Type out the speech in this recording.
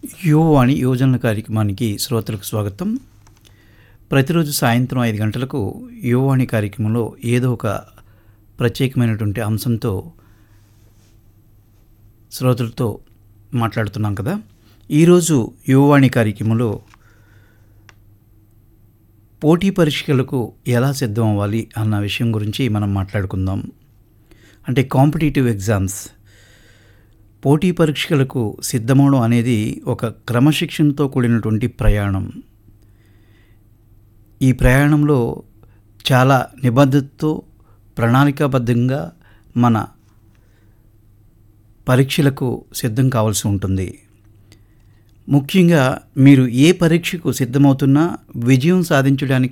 యువవాణి యువజనుల కార్యక్రమానికి శ్రోతలకు స్వాగతం ప్రతిరోజు సాయంత్రం ఐదు గంటలకు యువవాణి కార్యక్రమంలో ఏదో ఒక ప్రత్యేకమైనటువంటి అంశంతో శ్రోతలతో మాట్లాడుతున్నాం కదా ఈరోజు యువవాణి కార్యక్రమంలో పోటీ పరీక్షలకు ఎలా సిద్ధం అవ్వాలి అన్న విషయం గురించి మనం మాట్లాడుకుందాం అంటే కాంపిటేటివ్ ఎగ్జామ్స్ పోటీ పరీక్షలకు సిద్ధమవడం అనేది ఒక క్రమశిక్షణతో కూడినటువంటి ప్రయాణం ఈ ప్రయాణంలో చాలా నిబద్ధతతో ప్రణాళికాబద్ధంగా మన పరీక్షలకు సిద్ధం కావాల్సి ఉంటుంది ముఖ్యంగా మీరు ఏ పరీక్షకు సిద్ధమవుతున్నా విజయం సాధించడానికి